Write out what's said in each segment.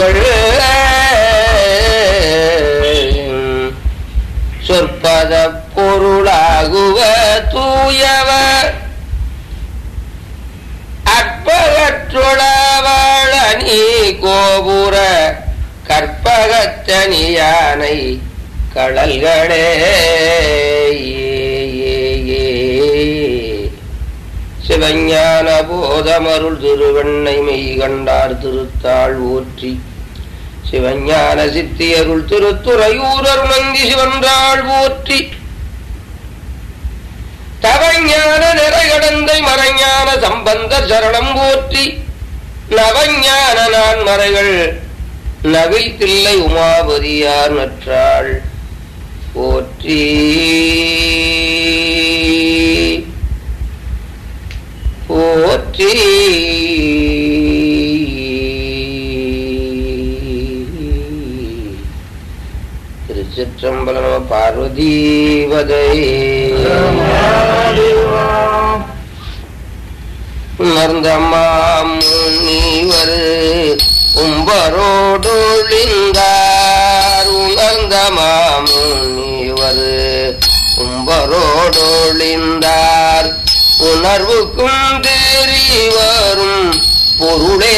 புகழ் சொற்பத பொருளாகுவ தூயவ அற்பகற்றுளவளனி கோபுர கற்பகத்தனியானை கடல்களே சிவஞான போதமருள் திருவெண்ணை மெய் கண்டார் திருத்தாள் ஊற்றி சிவஞான சித்தியருள் திருத்துறையூர் அருணங்கி சிவன்றாள் ஊற்றி தவஞான நிறைகடந்தை மறைஞான சம்பந்த சரணம் போற்றி நவஞான நான் மறைகள் நவில் தில்லை உமாபதியார் நற்றாள் போற்றி போற்றி திருச்சிற்றம்பலம் நம பார்வதீவதை உணர்ந்தமாமுனிவர் உம்பரோடொழிந்தார் உணர்ந்த மாமுனிவர் உம்பரோடொழிந்தார் உணர்வுக்கும் தேறி வரும் பொருளே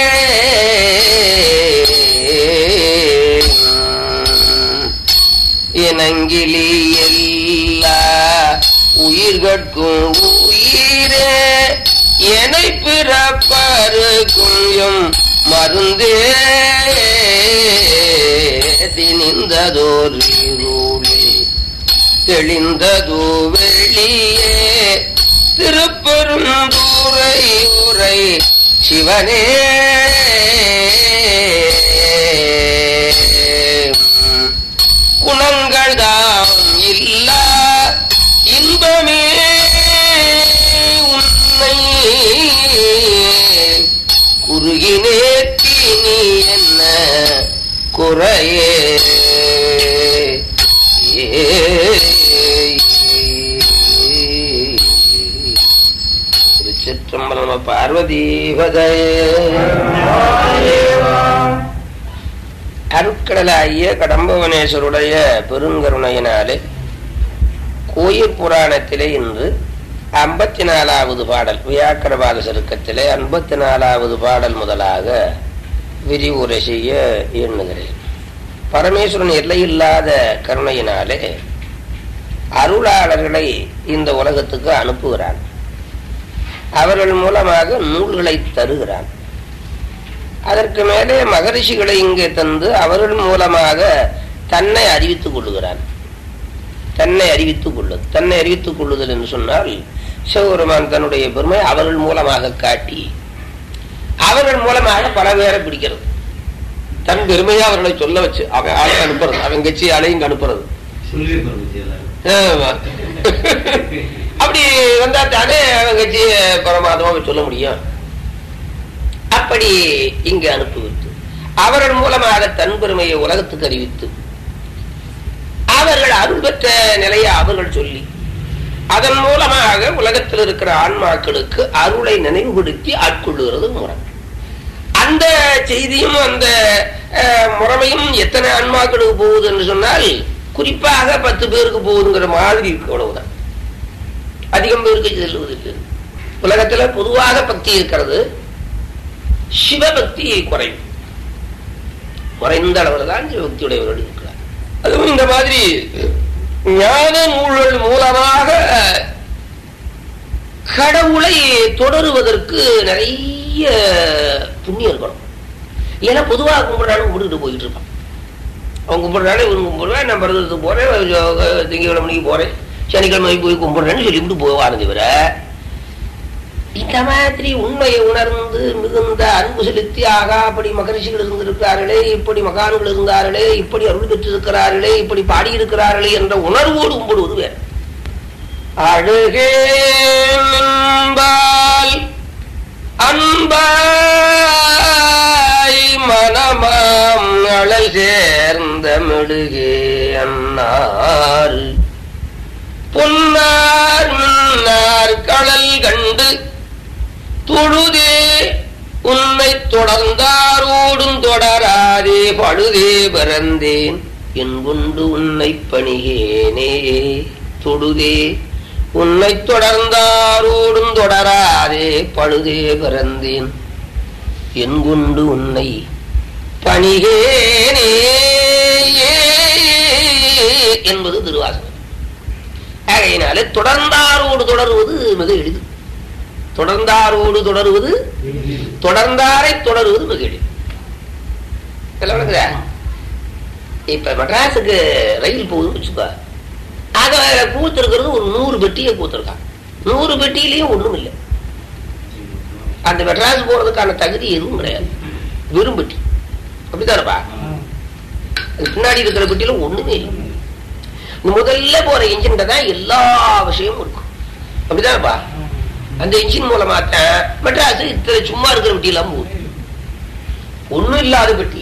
இனங்கிலி எல்லா உயிர்கட்கும் உயிரே எனை பிறப்பருக்கும் எம் மருந்தே திணிந்ததோர் இருளே தெளிந்ததோ வெளியே திருப்பெருந்தூரை உரை சிவனே குணங்கள் தாம் இல்ல இன்பமே உன்னை குறுகினேத்தி நீ என்ன குறையே திருச்சிற்றம்பலம் பார்வதீபதயே அருட்கடலாகிய கடம்பவனேஸ்வருடைய பெருங்கருணையினாலே கோயில் புராணத்திலே இன்று ஐம்பத்தி நாலாவது பாடல் வியாக்கரபாத சருக்கத்திலே ஐம்பத்தி நாலாவது பாடல் முதலாக விரிவுரை செய்ய எண்ணுகிறேன் பரமேஸ்வரன் எல்லையில்லாத கருணையினாலே அருளாளர்களை இந்த உலகத்துக்கு அனுப்புகிறான் அவர்கள் மூலமாக நூல்களை தருகிறான் அதற்கு மேலே மகரிஷிகளை இங்கே தந்து அவர்கள் மூலமாக தன்னை அறிவித்துக் கொள்ளுகிறான் தன்னை அறிவித்துக் கொள்ளு தன்னை அறிவித்துக் கொள்ளுதல் என்று சொன்னால் சிவபெருமான் தன்னுடைய பெருமை அவர்கள் மூலமாக காட்டி அவர்கள் மூலமாக பல பேரை பிடிக்கிறது தன் பெருமையை அவர்களை சொல்ல வச்சு அவன் ஆளை அனுப்புறது அவன் கட்சி ஆளையும் இங்க அனுப்புறது சொல்லியிருப்பார் பத்தி எல்லாரும் ஆமா. அப்படி வந்தா தானே அவன் கட்சி பரமாத்மாவை சொல்ல முடியும் அப்படி இங்கு அனுப்பிவிட்டு அவர்கள் மூலமாக தன் பெருமையை உலகத்துக்கு அறிவித்து அவர்கள் அருள் பெற்ற நிலையை அவர்கள் சொல்லி அதன் மூலமாக உலகத்தில் இருக்கிற ஆன்மாக்களுக்கு அருளை நினைவுபடுத்தி ஆட்கொள்ளுகிறது முறை அந்த செய்தியும் அந்த அஹ், முறைமையும் எத்தனை ஆன்மாக்களுக்கு போகுது என்று சொன்னால் குறிப்பாக பத்து பேருக்கு போகுதுங்கிற மாதிரி இருக்கு அவ்வளவுதான் அதிகம் பேருக்கு செல்வதில்லை உலகத்துல பொதுவாக பக்தி இருக்கிறது சிவபக்தி குறையும் குறைந்த அளவில் தான் சிவபக்தியுடையவர்கள் இருக்கிறார் அதுவும் இந்த மாதிரி ஞான நூல்கள் மூலமாக கடவுளை தொடருவதற்கு நிறைய புண்ணியம் இருக்கணும் ஏன்னா பொதுவாக கும்பிடுறாலும் கும்பிட்டுட்டு போயிட்டு இருப்பான் அவன் கும்பிடுறானே இவன் கும்பிடுவேன் நான் பிறந்ததுக்கு போறேன் திங்கக்கிழமைக்கு போறேன் சனிக்கிழமை போய் கும்பிடுறேன்னு சொல்லிவிட்டு போவானது இவர இந்த மாதிரி உண்மையை உணர்ந்து மிகுந்த அன்பு செலுத்தி ஆகா அப்படி மகரிஷிகள் இருந்திருக்கிறார்களே இப்படி மகான்கள் இருந்தார்களே இப்படி அருள் பெற்றிருக்கிறார்களே இப்படி பாடியிருக்கிறார்களே என்ற உணர்வோடு கும்பிடுவது வேறு அழுகே நின்பால் அன்பாய் மனமாம் அழல் சேர்ந்த மெழுகே அன்னார் பொன்னார் மின்னார் கடல் கண்டு தொழுதே உன்னை தொடர்ந்தாரோடும் தொடரா தொடராதே பழுதே பிறந்தேன் என் கொண்டு உன்னை பணிகேனே தொடுதே உன்னை தொடர்ந்தாரோடும் தொடராதே பழுதே பிறந்தேன் என் கொண்டு உன்னை பணிகேனே என்பது திருவாசகம் ஆகையினாலே தொடர்ந்தாரோடு தொடருவது மிக எளிது தொடர்ந்தாரோடு தொடருவது தொடர்ந்தாரை தொடருவது மிக எளிது இதெல்லாம் விளங்குதா? இப்ப மெட்ராஸுக்கு ரயில் போகுதுன்னு வச்சுக்கோ அத கூத்திருக்கிறது ஒரு நூறு பெட்டியை கூத்திருக்கான் நூறு பெட்டியிலையும் ஒண்ணும் இல்லை அந்த மெட்ராஸ் போறதுக்கான தகுதி எதுவும் கிடையாது வெறும் பெட்டி அப்படித்தானப்பா அது பின்னாடி இருக்கிற பெட்டியில ஒண்ணுமே இல்லை முதல்ல போற இன்ஜின் தான் எல்லா விஷயமும் இருக்கும் அப்படிதானப்பா அந்த இன்ஜின் மூலமா தான் மெட்ராஸ் இத்தனை சும்மா இருக்கிற பெட்டி எல்லாம் போகுது ஒண்ணும் இல்லாத பெட்டி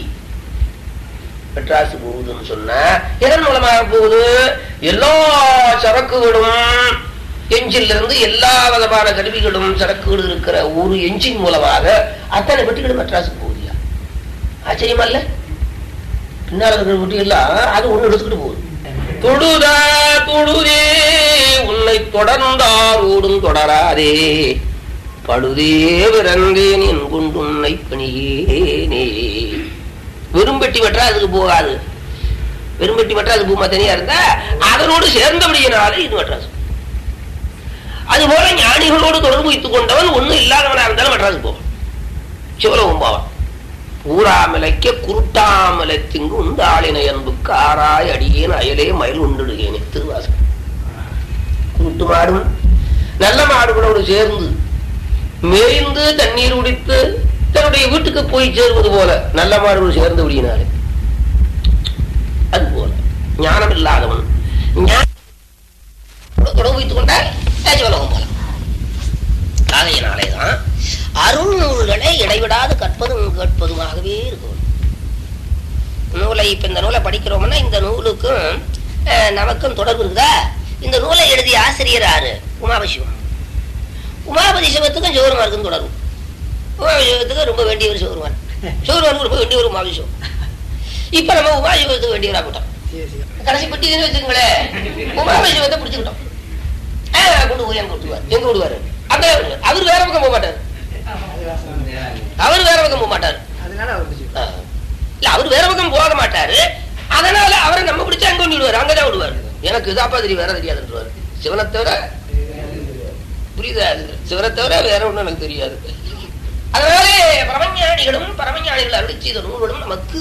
மெட்ராஸ் போகுதுன்னு சொன்னா எதன் மூலமாக போகுது எல்லா சரக்குகளும் என்ஜின்ல இருந்து எல்லா விதமான கருவிகளும் சரக்குகள் இருக்கிற ஒரு என்ஜின் மூலமாக அத்தனை பெட்டிகளும் மெட்ராஸுக்கு போகுதியா ஆச்சரியமா இல்ல பின்னால இருக்கிற பெட்டி எல்லாம் அது ஒண்ணு எடுத்துக்கிட்டு போகுது தொடுதா தொடுதே உன்னை தொடர்ந்தார் ஓடும் தொடராதே படுதே பிறந்தேன் என் கொண்டு உன்னை பணியேனே வெறும்பெட்டி வெட்டா அதுக்கு போகாது வெறும்பெட்டி வெட்டா அது பூமா தனியா இருந்தா அதனோடு சேர்ந்தபடியினாலே இது மெட்ராஸ் அதுபோல ஞானிகளோடு தொடர்பு வைத்துக் கொண்டவன் ஒண்ணும் இல்லாதவனா இருந்தாலும் மெட்ராஸ் போவான் சிவலோகம் போவான் ஊராமலைக்க குருட்டாமலை திங்கு உந்தாளினை அன்புக்கு ஆராய் அடியேன் அயலே மயில் உண்டுடுகேனே திருவாசகம் குருட்டு மாடும் நல்ல மாடுகளோடு சேர்ந்து மேய்ந்து தண்ணீர் குடித்து தன்னுடைய வீட்டுக்கு போய் சேருவது போல நல்ல மாடுகள் சேர்ந்து விடியினாலே அது போல ஞானம் இல்லாதவன் ஞான- தொடர்பு வைத்துக் கொண்டால் சிவலோகம் போல ஆகையினாலேதான் அருள் நூல்களை இடைவிடாது கற்பதும் கேட்பதுமாகவே இருக்கும் நூலை இப்ப இந்த நூலை படிக்கிறோம்னா இந்த நூலுக்கும் அஹ், நமக்கும் தொடர்பு இருக்குதா இந்த நூலை எழுதிய ஆசிரியர் யாரு உமாபசிவம் உமாபதி சிவத்துக்கும் சிவருமாருக்கும் தொடர்பு உமாபிஷேகத்துக்கு ரொம்ப வேண்டியவர் சிவருமான் சிவருமானுக்கு ரொம்ப வேண்டியவர் உமாபிஷேகம் இப்ப நம்ம உமாபிஷேகத்துக்கு வேண்டியவரா போட்டோம் கடைசி பெட்டின்னு வச்சுக்கோங்களேன் உமாபிஷேகத்தை பிடிச்சுக்கிட்டோம் ஆ, கொண்டு போய் அங்க விட்டுருவார் எங்க விடுவாரு அங்க அவர் வேற பக்கம் போக மாட்டார் அவர் வேற பக்கம் போக மாட்டார் அதனால அவர் பிடிச்சி ஆ. இல்ல அவர் வேற பக்கம் போக மாட்டாரு அதனால அவரை நம்ம பிடிச்சு அங்க கொண்டு விடுவாரு அங்கதான் விடுவாரு எனக்கு இதாப்பா தெரியும் வேற தெரியாதுன்றவாரு சிவனை தவிர புரியுதா சிவனை தவிர வேற ஒண்ணும் எனக்கு தெரியாது அதனால பரமஞானிகளும் பரமஞானிகள் அருளி செய்த நூல்களும் நமக்கு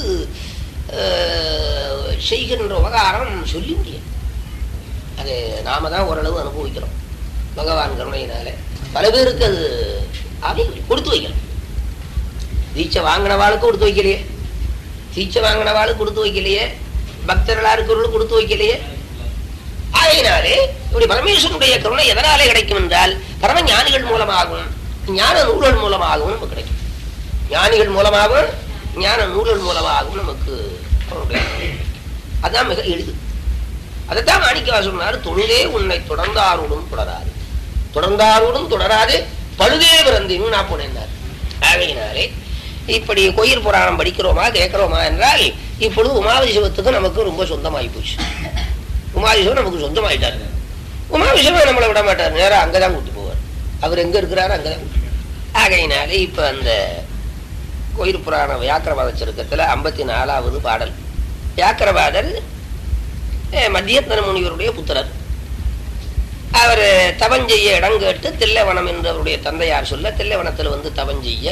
அஹ், செய்கின்ற உபகாரம் சொல்லி முடியும் அது நாம தான் ஓரளவு அனுபவிக்கிறோம் பகவான் கருணையினால பல பேருக்கு அது அவை கொடுத்து வைக்கலாம் தீட்சை வாங்கினவாளுக்கு கொடுத்து வைக்கலையே தீட்சை வாங்கினவாளுக்கு கொடுத்து வைக்கலையே பக்தர்களா இருக்கிறவர்களுக்கு கொடுத்து வைக்கலையே ஆகையினாலே இப்படி பரமேஸ்வரனுடைய கருணை எதனாலே கிடைக்கும் என்றால் பரம ஞானிகள் மூலமாகவும் ஞான நூல்கள் மூலமாகவும் நமக்கு கிடைக்கும் ஞானிகள் மூலமாகவும் ஞான நூல்கள் மூலமாகவும் நமக்கு அவருடைய கருணை கிடைக்கும். அதான் மிக எளிது அதைத்தான் மாணிக்கவா சொன்னார் தொழுதே உன்னை தொடர்ந்தாரோடும் தொடராது தொடர்ந்தாரோடும் தொடராது பழுதே பிறந்தினும் நான் போனேன்னார் ஆகையினாலே இப்படி கோயில் புராணம் படிக்கிறோமா கேட்கிறோமா என்றால் இப்பொழுது உமாவதி சிவத்துக்கு நமக்கு ரொம்ப சொந்தமாகி போச்சு உமாவதி சிவன் நமக்கு சொந்தமாயிட்டாரு உமாவதி சிவன் நம்மளை விட மாட்டார் நேரா அங்கதான் கூட்டு போவார் அவர் எங்க இருக்கிறாரு அங்கதான் கூட்டு போவார். ஆகையினாலே இப்ப அந்த கோயில் புராண வியாக்கிரவாத சருக்கத்துல ஐம்பத்தி நாலாவது பாடல் வியாக்கிரவாதர் அஹ், மத்தியத்தன முனிவருடைய புத்திரர் அவர் தவஞ்செய்ய இடம் கேட்டு தில்லைவனம் என்று அவருடைய தந்தையார் சொல்ல தில்லைவனத்தில் வந்து தவஞ்செய்ய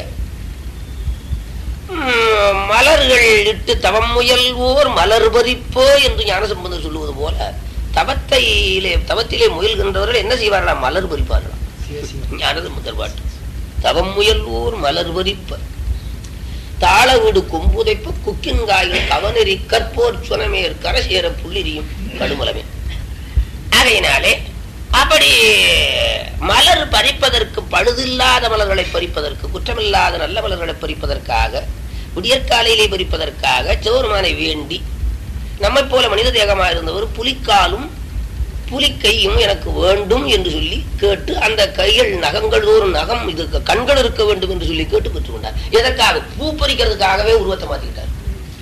உம், மலர்கள் இட்டு தவம் முயல்வோர் மலர் பறிப்போ என்று ஞானசம்பந்தர் சொல்லுவது போல தவத்தையிலே தவத்திலே முயல்கின்றவர்கள் என்ன செய்வார்களா மலர் பறிப்பார்களா ஞானசம்பந்தர் பாட்டு தவம் முயல்வோர் மலர் பறிப்ப தாள வீடு கொம்புதைப்பு குக்கின்காயில் கவனெறி கற்போர் சுனமேர் கரசேர புள்ளிரியும் கடுமலமே ஆகையினாலே அப்படி மலர் பறிப்பதற்கு பழுதில்லாத மலர்களை பறிப்பதற்கு குற்றமில்லாத நல்ல மலர்களை பறிப்பதற்காக விடியற்காலையிலே பறிப்பதற்காக சிவருமானை வேண்டி நம்மை போல மனித தேகமாக இருந்தவர் புலிக்காலும் புலிக்கையும் எனக்கு வேண்டும் என்று சொல்லி கேட்டு அந்த கைகள் நகங்கள் தோறும் நகம் இது கண்கள் இருக்க வேண்டும் என்று சொல்லி கேட்டு பெற்றுக்கொண்டார் எதற்காக பூ பறிக்கிறதுக்காகவே உருவத்தை மாத்திக்கிட்டார்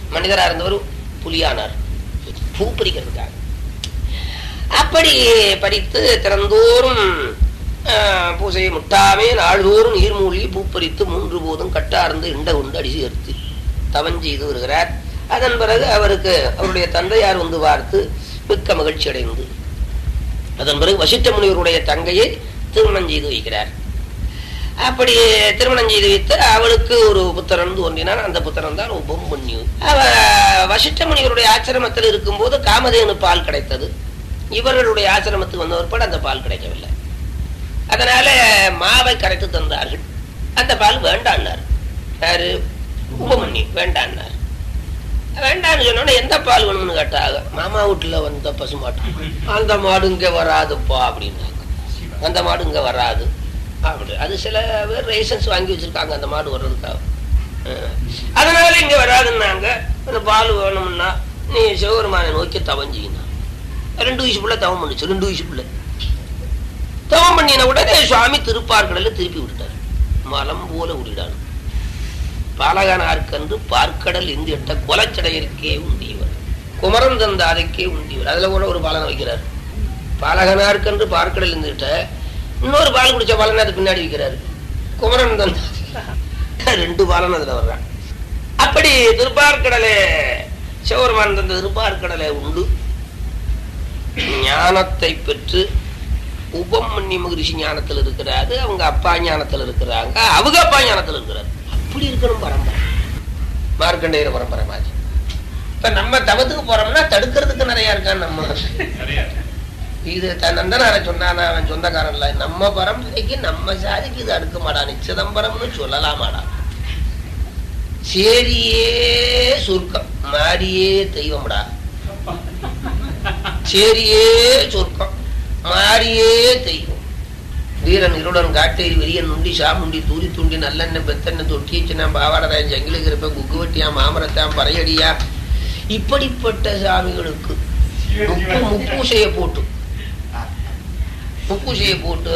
மனிதரா இருந்தவர் புலியானார் பூ பறிக்கிறதுக்காக அப்படி பறித்து திறந்தோறும் ஆஹ், பூசையை முட்டாமே நாள்தோறும் நீர்மூழ்கி பூப்பறித்து மூன்று போதும் கட்டார்ந்து இண்ட உண்டு அடிசி எடுத்து தவம் செய்து வருகிறார் அதன் பிறகு அவருக்கு அவருடைய தந்தையார் வந்து பார்த்து மிக்க மகிழ்ச்சி அடைந்து அதன் பிறகு வசிஷ்ட முனிவருடைய தங்கையை திருமணம் செய்து வைக்கிறார் அப்படி திருமணம் செய்து வைத்து அவளுக்கு ஒரு புத்திரன் தோன்றினான் அந்த புத்திரன் தான் உபமன்யு அவ வசிஷ்ட முனிவருடைய ஆசிரமத்தில் இருக்கும்போது காமதேனு பால் கிடைத்தது இவர்களுடைய ஆசிரமத்துக்கு வந்த பிற்பாடு அந்த பால் கிடைக்கவில்லை அதனால மாவை கரைத்து தந்தார்கள் அந்த பால் வேண்டான்னார் யாரு உபமன்யு வேண்டான்னார் வேண்டான்னு சொன்னோன்னே எந்த பால் வேணும்னு கேட்டாங்க மாமா வீட்டுல வந்த பசுமாட்டு அந்த மாடு இங்க வராதுப்பா அப்படின்னாங்க அந்த மாடு இங்க வராது அப்படி அது சில பேர் லைசன்ஸ் வாங்கி வச்சிருக்காங்க அந்த மாடு வர்றதுக்காக அஹ். அதனால இங்க வராதுன்னாங்க அந்த பால் வேணும்னா நீ சிவபெருமானை நோக்கி தவம் செய்யணும் ரெண்டு வயசு பிள்ளை தவம் பண்ணுச்சு ரெண்டு வயசு பிள்ளை தவம் பண்ணின உடனே சுவாமி திருப்பார்கடல திருப்பி விட்டுட்டார் மலம் போல விடிடான் பாலகனார்க்கன்று பார்க்கடல் இந்து எட்ட கொலச்சடையருக்கே உண்டியவர் குமரன் தந்த அதைக்கே உண்டியவர் அதுல கூட ஒரு பாலனை வைக்கிறார் பாலகனார்க்கன்று பார்க்கடல் இருந்துகிட்ட இன்னொரு பால் குடிச்ச பாலனை அது பின்னாடி வைக்கிறாரு குமரன் தந்த ரெண்டு பாலன் அதுல வர்றான் அப்படி திருப்பார்கடலே சிவபெருமான் தந்த திருப்பார்கடலை உண்டு ஞானத்தை பெற்று உபமன்ய மகிழ்ச்சி ஞானத்தில் இருக்கிறாரு அவங்க அப்பா ஞானத்தில் இருக்கிறாங்க அவங்க அப்பா ஞானத்தில் இருக்கிறாரு அப்படி இருக்கணும் பரம்பரை மார்க்கண்டேயர் பரம்பரை மாதிரி இப்ப நம்ம தவத்துக்கு போறோம்னா தடுக்கிறதுக்கு நிறைய இருக்கான் நம்ம இது த- நந்தனார சொன்னானா அவன் சொந்தக்காரன் இல்ல நம்ம பரம்பரைக்கு நம்ம சாதிக்கு இது அடுக்க மாட்டான் சிதம்பரம்னு சொல்லலாமாடா சேரியே சொர்க்கம் மாரியே தெய்வம்டா சேரியே சொர்க்கம் மாரியே தெய்வம் வீரன் இருடன் காட்டேரி வெறியன் நுண்டி சாமுண்டி தூரி துண்டி நல்லெண்ணெய் பெத்தெண்ணெய் தொட்டியச்சினா பாவாடதாயன் ஜங்கிலுக்கு இருப்ப குக்கு வெட்டியா மாமரத்தான் பறையடியா இப்படிப்பட்ட சாமிகளுக்கு முப்பு முப்பூசையை போட்டு முப்பூசையை போட்டு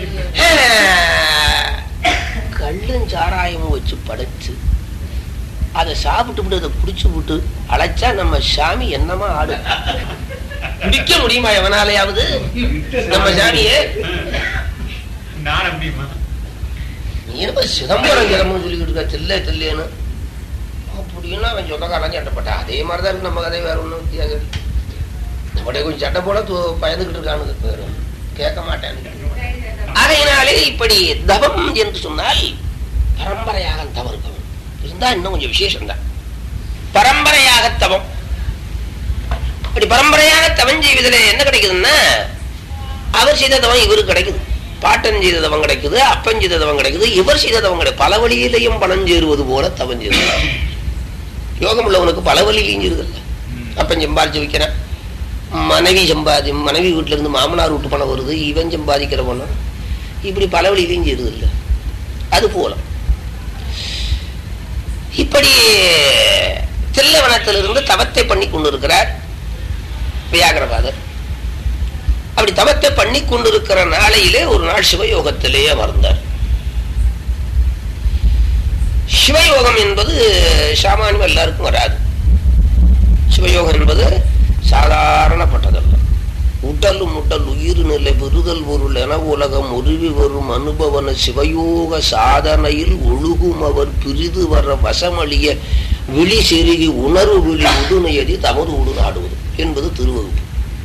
ஆஹ், கள்ளும் சாராயமும் வச்சு படைச்சு அதை சாப்பிட்டு அதை குடிச்சு விட்டு அழைச்சா நம்ம சாமி என்னமா ஆடு குடிக்க முடியுமா எவனாலையாவது நம்ம சாமியே நான் அப்படிமா நீ என்ன சிதம்பரம் ஜலம்னு சொல்லிக்கிட்டு இருக்க தில்லை தில்லேன்னு அப்படின்னு அவன் சொந்தக்காரன் சட்டைப்பட்டான் அதே மாதிரிதான் இருக்கு நம்ம கதை வேற ஒன்றும் வித்தியாசம் இல்லை. நம்முடைய கொஞ்சம் சட்டை போல து- பயந்துகிட்டு இருக்கானுங்க வேற கேட்க மாட்டேன் அதையினாலே இப்படி தவம் என்று சொன்னால் பரம்பரையாக தவம் இருக்கணும் இருந்தா இன்னும் கொஞ்சம் விசேஷம் தான் பரம்பரையாக தவம் அப்படி பரம்பரையாக தவம் செய்வதில் என்ன கிடைக்குதுன்னா அவர் செய்த தவம் இவருக்கு கிடைக்குது பாட்டன் செய்த தவம் கிடைக்குது அப்பன் செய்த தவம் கிடைக்குது இவர் செய்த தவம் கிடைக்குது பல வழியிலையும் பலன் சேருவது போல தவம் செய்தது யோகம் உள்ளவனுக்கு பல வழியிலையும் சேருதில்ல அப்பன் சம்பாதிச்சு வைக்கிறான் மனைவி சம்பாதி மனைவி வீட்டுல இருந்து மாமனார் வீட்டு பணம் வருது இவன் சம்பாதிக்கிற பணம் இப்படி பல வழியிலையும் சேருதில்ல அது போல இப்படி தில்லவனத்திலிருந்து தவத்தை பண்ணி கொண்டிருக்கிறார் வியாகரபாதர் அப்படி தவத்தை பண்ணி கொண்டிருக்கிற நாளையிலே ஒரு நாள் சிவயோகத்திலே அமர்ந்தார் சிவயோகம் என்பது சாமானியம் எல்லாருக்கும் வராது சிவயோகம் என்பது சாதாரணப்பட்டதல்ல உடலும் உடல் உயிர் நிலை பெறுதல் பொருள் என உலகம் உருவி வரும் அனுபவன சிவயோக சாதனையில் ஒழுகும் அவர் பிரிது வர வசமளிய விழி செருகி உணர்வு விழி உடுநெயதி தமது உடு நாடுவது என்பது திருவகுப்பு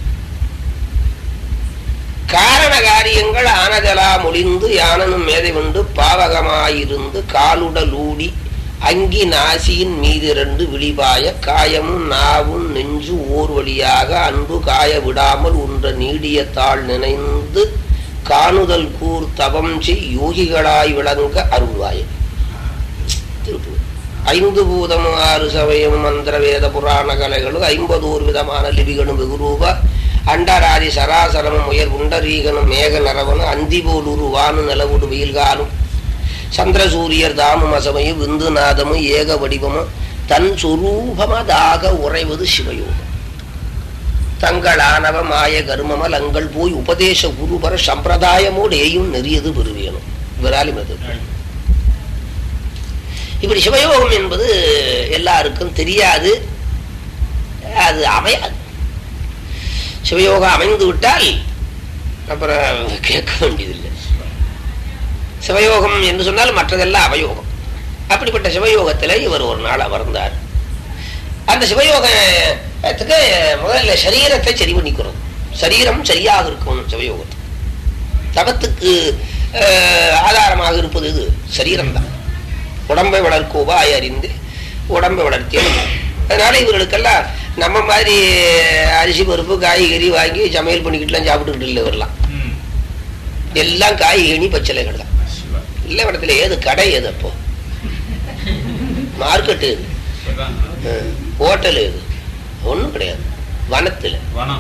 காரண காரியங்கள் ஆனதெல்லாம் ஒளிந்து யானனும் மேதை கொண்டு பாவகமாயிருந்து காலுடல் ஊடி அங்கி நாசியின் மீதிரண்டு விழிபாய காயமும் நாவும் நெஞ்சு ஓர் வழியாக அன்பு காய விடாமல் உன்ற நீடிய தாள் நினைந்து காணுதல் கூர் தவம் செய் யோகிகளாய் விளங்க அருள்வாய திருப்பூர் ஐந்து பூதமும் ஆறு சமயம் மந்திர வேத புராண கலைகளும் ஐம்பதோரு விதமான லிபிகளும் வெகுரூப அண்டராதி சராசரமும் உயர் உண்டரீகனும் மேக நரவனும் அந்திபோல் உருவானு நிலவுடு வெயில்காலும் சந்திரசூரியர் தாமும் அசமையும் விந்து நாதமும் ஏக வடிவமும் தன் சுரூபமதாக உறைவது சிவயோகம் தங்களானவ மாய கருமமல் அங்கள் போய் உபதேச குருபர சம்பிரதாயமோடு ஏயும் நெறியது பெறுவேணும் விராலி மது இப்படி சிவயோகம் என்பது எல்லாருக்கும் தெரியாது அது அமையாது சிவயோகம் அமைந்து விட்டால் அப்புறம் கேட்க வேண்டியதில்லை சிவயோகம் என்று சொன்னால் மற்றதெல்லாம் அவயோகம் அப்படிப்பட்ட சிவயோகத்தில் இவர் ஒரு நாள் அமர்ந்தார் அந்த சிவயோகத்துக்கு முதல்ல சரீரத்தை சரி பண்ணிக்கிறோம் சரீரம் சரியாக இருக்கணும் சிவயோகத்துக்கு தவத்துக்கு அஹ், ஆதாரமாக இருப்பது இது சரீரம்தான் உடம்பை வளர்க்க உபாய அறிந்து உடம்பை வளர்த்திய அதனால இவர்களுக்கெல்லாம் நம்ம மாதிரி அரிசி பருப்பு காய்கறி வாங்கி சமையல் பண்ணிக்கிட்டுலாம் சாப்பிட்டுக்கிட்டு இல்லை வரலாம் ம். எல்லாம் காய்கனி பச்சிலைகள் தான் சிவா. இல்லை இடத்துல ஏது கடை எது அப்போ மார்க்கெட்டு எது அதான். அஹ், ஹோட்டல் எது ஒன்றும் கிடையாது வனத்தில் வனம்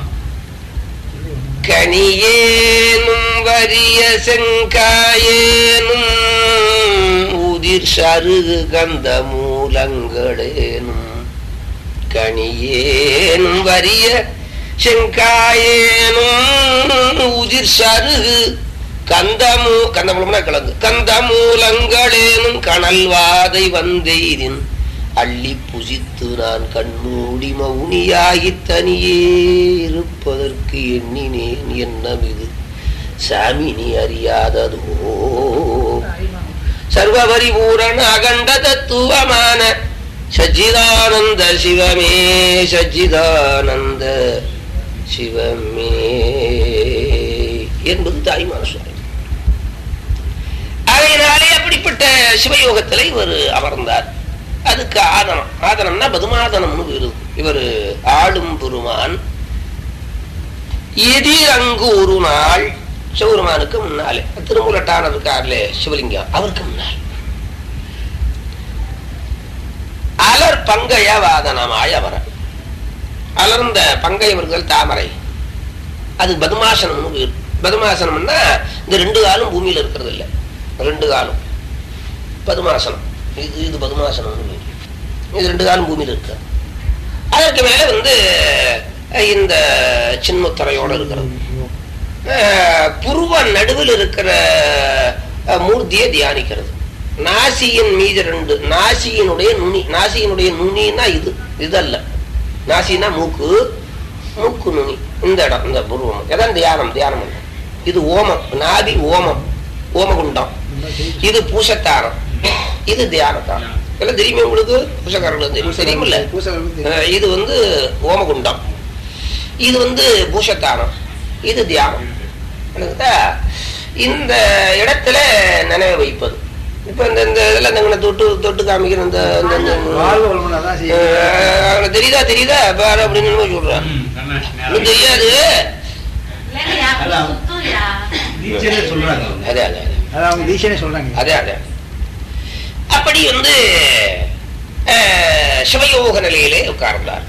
கனியேனும் வரிய செங்காயேனும் உதிர் சருகு கந்த மூலங்களேனும் கனியேனும் வரிய செங்காயேனும் உதிர் சருகு கந்தமூ கந்தமூலம்னா கிழங்கு கந்தமூலங்களேனும் கனல்வாதை வந்தெய்தின் அள்ளி புசித்து நான் கண்மூடி மௌனியாகி தனியே இருப்பதற்கு எண்ணினேன் எண்ணம் இது சாமி நீ அறியாததோ சர்வபரிபூரண அகண்ட தத்துவமான சச்சிதானந்த சிவமே சச்சிதானந்த சிவமே என்பது தாய்மான சுவாமி அதனாலே அப்படிப்பட்ட சிவயோகத்தில் இவர் அமர்ந்தார் அதுக்கு ஆதனம் ஆதனம்னா பதுமாதனம்னு பேரு இவர் ஆளும் பெருமான் எதிர் அங்கு ஒரு நாள் சிவபெருமானுக்கு முன்னாலே திருமுலட்டான இருக்கார்லே சிவலிங்கம் அவருக்கு முன்னால் அலர் பங்கைய வாதனமாய் அவர அலர்ந்த பங்கையவர்கள் தாமரை அது பதுமாசனம்னு பேர் பதுமாசனம்னா இந்த ரெண்டு காலும் பூமியில இருக்கிறது இல்லை ரெண்டு காலும் பதுமாசனம் இது இது பதுமாசனம்னு பேர் இது ரெண்டு காலம் பூமியில் இருக்கு அதற்கு மேல வந்து அஹ், இந்த சின்முத்தரையோட இருக்கிறது அஹ், புருவ நடுவில் இருக்கிற அஹ், மூர்த்தியை தியானிக்கிறது நாசியின் மீது ரெண்டு நாசியினுடைய நுனி நாசியினுடைய நுனின்னா இது இதல்ல நாசினா மூக்கு மூக்கு நுனி இந்த இடம் இந்த புருவம் எதான் தியானம் தியானம் பண்றது. இது ஓமம் நாதி ஓமம் ஓமகுண்டம் இது பூசத்தாரம் இது தியானத்தாரம் எல்லாம் தெரியுமே உங்களுக்கு பூசக்காரர்களுக்கு தெரியும் தெரியுமில்ல அஹ் இது வந்து ஓமகுண்டம் இது வந்து பூஷத்தானம் இது தியானம் என்னதுதா? இந்த இடத்துல நினைவு வைப்பது இப்ப இந்த இந்த இதெல்லாம் இந்த இங்கன தொட்டு தொட்டு காமிக்கிற இந்த இந்த- இந்த- அஹ் அவனுக்கு தெரியுதா தெரியுதா பாரு அப்படின்னு என்னமோ சொல்றான் ம், கண்ணா, நேரா ஒண்ணும் தெரியாது இல்லைங்கய்யா, அதான். சுத்தம்யா. டீச்சரே சொல்றாங்க அவங்க. அதே அதே அதே. அதான் அவங்க டீச்சரே சொல்றாங்க அதே அதே அப்படி வந்து அஹ், சிவயோக நிலையிலே உட்கார்ந்தார்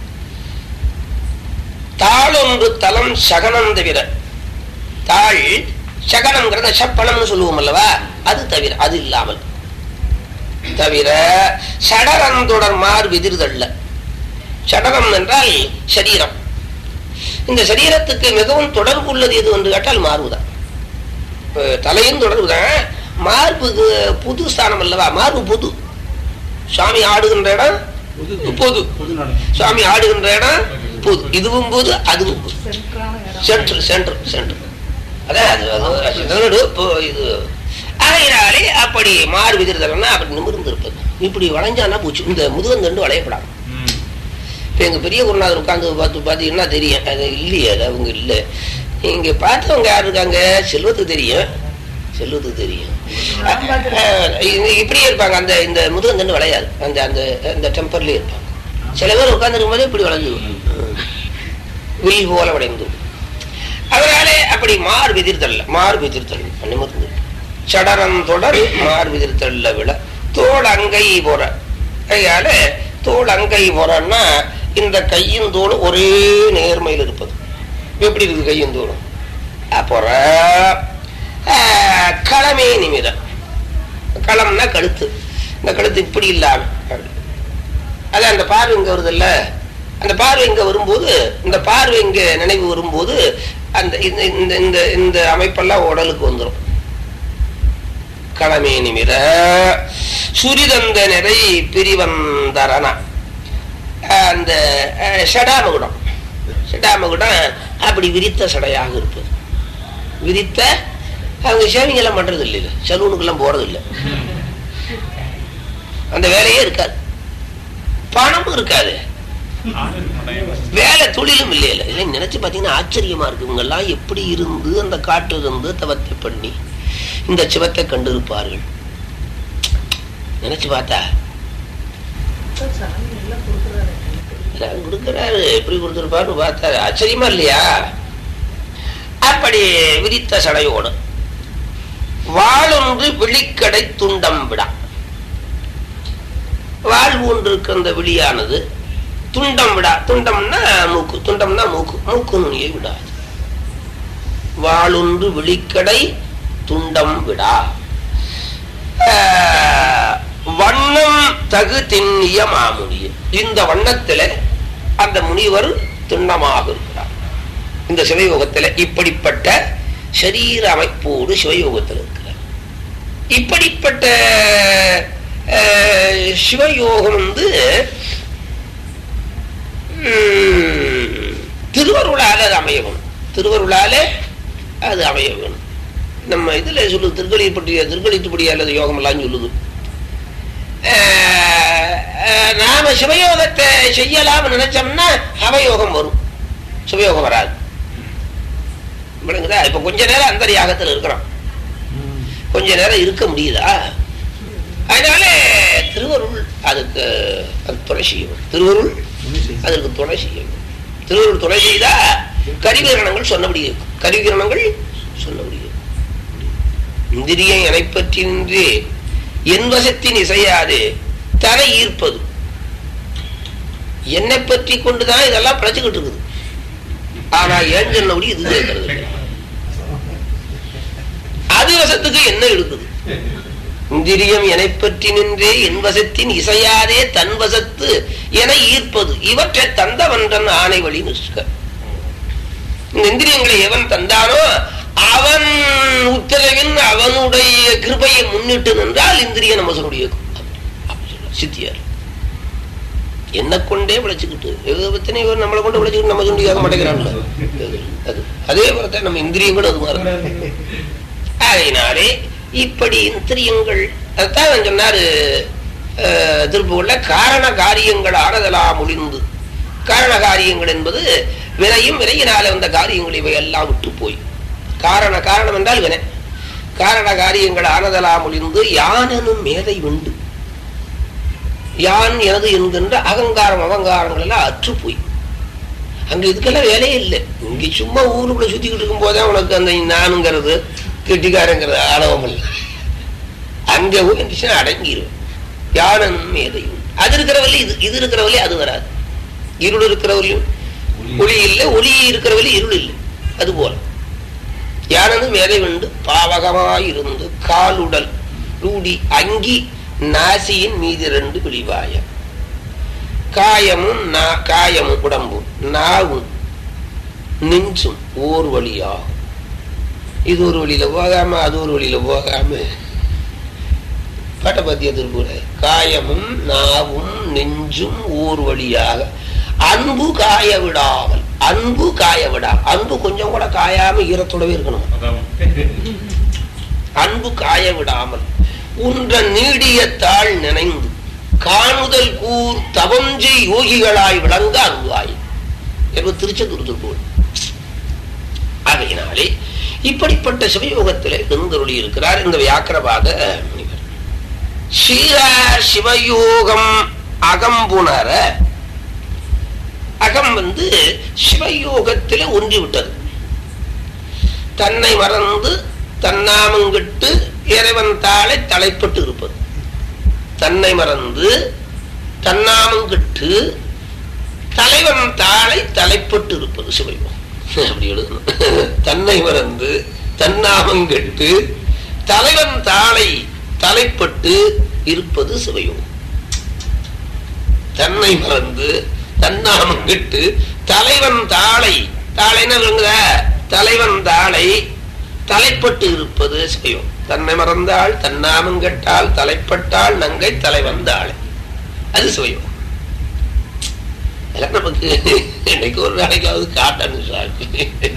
தாளொன்று தலம் சகனம் தவிர தாள் சகனம்ங்கிறத சப்பனம்னு சொல்லுவோம் அல்லவா அது தவிர அது இல்லாமல் தவிர சடரந்தொடர் மார் விதிர்தல்ல சடரம் என்றால் சரீரம் இந்த சரீரத்துக்கு மிகவும் தொடர்பு உள்ளது எது என்று கேட்டால் மார்புதான் அஹ் தலையும் தொடர்புதான் மார்புக்கு புது ஸ்தானம் அல்லவா மார்பு புது சுவாமி ஆடுகின்ற இடம் புது பொது புது நடனம் சுவாமி ஆடுகின்ற இடம் புது இதுவும் போது அதுவும் புது சென்ட்ரல் சென்ட்ரல் சென்ட்ரல் அதான் அது அது இதனோடு இப்போ இது ஆகையினாலே அப்படி மாறு விதிர்தல்னா அப்படி நிமிர்ந்து இருப்பது இப்படி வளைஞ்சானா பூச்சி இந்த முதுகந்தண்டு வளையப்படாது ம். இப்போ எங்கள் பெரிய குருநாதர் உட்காந்து பார்த்து பார்த்தீங்கன்னா தெரியும் அது இல்லையே அது அவங்க இல்லை இங்கே பார்த்தவங்க யார் இருக்காங்க செல்வத்துக்கு தெரியும் செல்வத்துக்கு தெரியும் அஹ், அஹ், இது இப்படியே இருப்பாங்க அந்த இந்த முதுகந்தண்டு வளையாது அந்த அந்த அந்த டெம்பர்லேயே இருப்பாங்க சில பேர் உட்காந்துருக்கும் போதே இப்படி வளைஞ்சு வில் போல வளைந்து அதனாலே அப்படி மார் விதிர்த்தல்ல மார் விதிர்த்தல் நிமிர்ந்து சடரம் தொடர் மார் விதிர்த்தல்ல விட தோள் அங்கை போற கையால தோள் அங்கை போறன்னா இந்த கையும் தோளும் ஒரே நேர்மையில் இருப்பது எப்படி இருக்கு கையும் தோளும் அப்புறம் ஆஹ், களமே நிமிர களம்னா கழுத்து இந்த கழுத்து இப்படி இல்லாம அப்படி. அதான் அந்த பார்வை இங்க வருது இல்ல அந்த பார்வை இங்க வரும்போது இந்த பார்வை இங்க நினைவு வரும்போது அந்த இந்த இந்த இந்த இந்த அமைப்பெல்லாம் உடலுக்கு வந்துடும் களமே நிமிர சுரிதந்த நிறை பிரிவந்தரனா அந்த அஹ், ஷடாமகுடம் ஷடாமகுடம் அப்படி விரித்த சடையாக இருப்பது விரித்த அவங்க ஷேவிங் எல்லாம் பண்றது இல்லைல்ல சலூனுக்கெல்லாம் போறது இல்லை அந்த வேலையே இருக்காது பணமும் இருக்காது ஆளு இருக்க மாட்டாங்க. வேலை தொழிலும் இல்லையில இல்லை நினைச்சு பார்த்தீங்கன்னா ஆச்சரியமா இருக்கு இவங்க எல்லாம் எப்படி இருந்து அந்த காட்டு இருந்து தவத்தை பண்ணி இந்த சிவத்தை கண்டிருப்பார்கள் நினைச்சு பார்த்தா எல்லாம் கொடுக்கிறாரு எப்படி கொடுத்துருப்பாருன்னு பார்த்தாரு ஆச்சரியமா இல்லையா அப்படி விரித்த சடையோடு வாளொன்று விழிக்கடை துண்டம் விடா வாழ் ஒன்று இருக்க அந்த விழியானது துண்டம் விடா துண்டம்னா மூக்கு துண்டம்னா மூக்கு மூக்கு நுனியை விடாது வாளொன்று விழிக்கடை துண்டம் விடா ஆஹ், வண்ணம் தகு திண்ணிய மாமுனிய இந்த வண்ணத்துல அந்த முனிவர் திண்ணமாக இருக்கிறார் இந்த சிவயோகத்துல இப்படிப்பட்ட சரீர அமைப்போடு சிவயோகத்தில் இருக்கிறார் இப்படிப்பட்ட ஆஹ், சிவயோகம் வந்து உம், திருவருளால அது அமைய வேணும் திருவருளால அது அமைய வேணும் நம்ம இதுல சொல்லுது திருக்கலியை பற்றிய திருக்கலித்துப்படி அல்லது யோகம் எல்லாம் சொல்லுது ஆஹ், ஆஹ், நாம சிவயோகத்தை செய்யலாம் நினைச்சோம்னா அவயோகம் வரும் சிவயோகம் வராது விளங்குதா இப்ப கொஞ்ச நேரம் அந்த யாகத்தில் இருக்கிறோம் கொஞ்ச நேரம் இருக்க முடியுதா அதனால திருவருள் அதுக்கு அது துணை செய்யும் திருவருள் அதற்கு துணை செய்யும் திருவருள் துணை செய்தா கருவிகரணங்கள் சொன்னபடி இருக்கும் கருவிகரணங்கள் சொன்னபடி இருக்கும் இந்திரியம் எனை பற்றி நின்று என் வசத்தின் இசையாது தரை ஈர்ப்பது என்னை பற்றி கொண்டுதான் இதெல்லாம் பிழைச்சுக்கிட்டு இருக்குது ஆனா ஏன் சொன்னபடி இது கேட்கறது இல்லை. அது வசத்துக்கு என்ன இருக்குது இந்திரியம் எனை பற்றி நின்றே என் வசத்தின் இசையாதே தன் வசத்து என ஈர்ப்பது இவற்றை தந்தவன்றன் ஆணை வழி நிற்க இந்த இந்திரியங்களை எவன் தந்தானோ அவன் உத்தரவின் அவனுடைய கிருபையை முன்னிட்டு நின்றால் இந்திரிய நமசனுடைய சித்தியார் என்ன கொண்டே விளைச்சுக்கிட்டு எத்தனை பேர் நம்மளை கொண்டு விளைச்சுக்கிட்டு நம்ம சொல்லியாக மாட்டேங்கிறான்ல அது அதே போலத்தான் நம்ம இந்திரியங்களும் அது மாதிரி அதனாலே இப்படி இந்திரியங்கள் அதான் அவன் சொன்னாரு அஹ், திருப்பூர்ல காரண காரியங்கள் ஆனதெல்லாம் முடிந்து காரண காரியங்கள் என்பது வினையும் வினையினால வந்த காரியங்கள் இவை எல்லாம் விட்டு போய் காரண காரணம் என்றால் வினை காரண காரியங்கள் ஆனதெல்லாம் முடிந்து யானெனும் மேதை உண்டு யான் எனது என்கின்ற அகங்காரம் அவங்காரங்கள் எல்லாம் அற்று போய் அங்க இதுக்கெல்லாம் வேலையே இல்லை இங்க சும்மா ஊருக்குள்ள சுத்திக்கிட்டு இருக்கும் போதே உனக்கு அந்த நானுங்கிறது கெட்டிக்காரங்கிறது ஆணவம் இல்லை அங்க இருந்துச்சுன்னா அடங்கிடும் யானும் மேதையும் அது இருக்கிறவரையும் இது இது இருக்கிறவரையும் அது வராது இருள் இருக்கிறவரையும் ஒளி இல்லை ஒளி இருக்கிறவரையும் இருள் இல்லை அது போல யானது மேதை உண்டு பாவகமாயிருந்து காலுடல் ரூடி அங்கி நாசியின் மீது ரெண்டு விழிவாய காயமும் நா- காயமும் உடம்பும் நாவும் நெஞ்சும் ஓர் வழியாகும் இது ஒரு வழியில போகாம அது ஒரு வழியில போகாம பட்டபத்திய திருப்பூர காயமும் நாவும் நெஞ்சும் ஓர் வழியாக அன்பு காய விடாமல் அன்பு காய விடாமல் அன்பு கொஞ்சம் கூட காயாம ஈரத்தோடவே இருக்கணும் அதான் அன்பு காய விடாமல் உன்ற நீடிய தாள் நினைந்து காணுதல் கூர் தவஞ்சை யோகிகளாய் விளங்க அருள்வாய் என்பது திருச்செந்தூர் திருப்பூர் ஆகையினாலே இப்படிப்பட்ட சிவயோகத்திலே எழுந்தருளி இருக்கிறார் இந்த வியாக்கிரபாக முனிவர் சீரா சிவயோகம் அகம்புணர அகம் வந்து சிவயோகத்திலே ஒன்றி விட்டது தன்னை மறந்து தன்னாமங்கிட்டு இறைவன் தாளை தலைப்பட்டு இருப்பது தன்னை மறந்து தன்னாமங்கிட்டு தலைவன் தாளை தலைப்பட்டு இருப்பது சிவயோகம் அப்படி எழுதணும் தன்னை மறந்து தன்னாமங்கெட்டு தலைவன் தாளை தலைப்பட்டு இருப்பது சிவயோகம் தன்னை மறந்து தன்னாமங்கிட்டு தலைவன் தாளை தாளைன்னு சொல்லுங்க தலைவன் தாளை தலைப்பட்டு இருப்பது சிவயோகம் தன்னை மறந்தாள் தன்னாமம் கெட்டாள் தலைப்பட்டாள் நங்கை தலை வந்தாள் அது சிவயோகம் இதெல்லாம் நமக்கு இன்னைக்கு ஒரு நாளைக்காவது காட்டணும் சாமி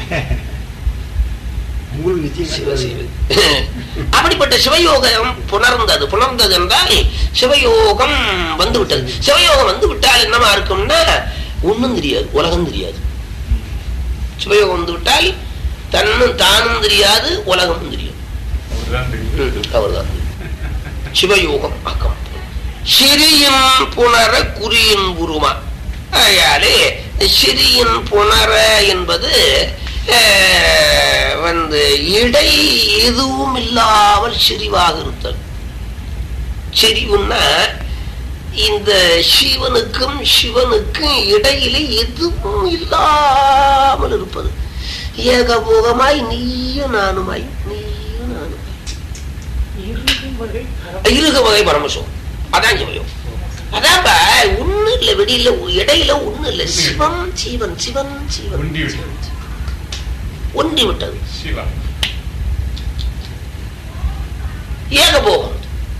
உங்களுக்கு நிச்சயம் சிவ சிவ. அப்படிப்பட்ட சிவயோகம் புணர்ந்தது புணர்ந்தது என்றால் சிவயோகம் வந்து விட்டது சிவயோகம் வந்து விட்டால் என்னமா இருக்கும்னா ஒண்ணும் தெரியாது உலகம் தெரியாது சிவயோகம் வந்து விட்டால் தன்னும் தானும் தெரியாது உலகமும் தெரியாது அவர்தான் தெரியும் ம், அவர்தான் சிவயோகம் ஆக்கம் சிறியின் புணர குறியின் உருமா ஆகையாலே சிறியின் புணர என்பது அஹ், வந்து இடை எதுவும் இல்லாமல் சிறிவாக இருத்தல் செறிவுன்னா இந்த சிவனுக்கும் சிவனுக்கும் இடையிலே எதுவும் இல்லாமல் இருப்பது ஏகபோகமாய் நீயும் நானுமாய் நீயும் நானுமாய் இருக வகை பரமசம் அதான் சிவயம் அதான்பா ஒண்ணு இல்ல வெளியில இடையில ஒண்ணு இல்ல சிவம் சிவன் சிவன் சிவன் உண்டி விட்டது ஒன்றி விட்டது சிவா ஏகபோகம்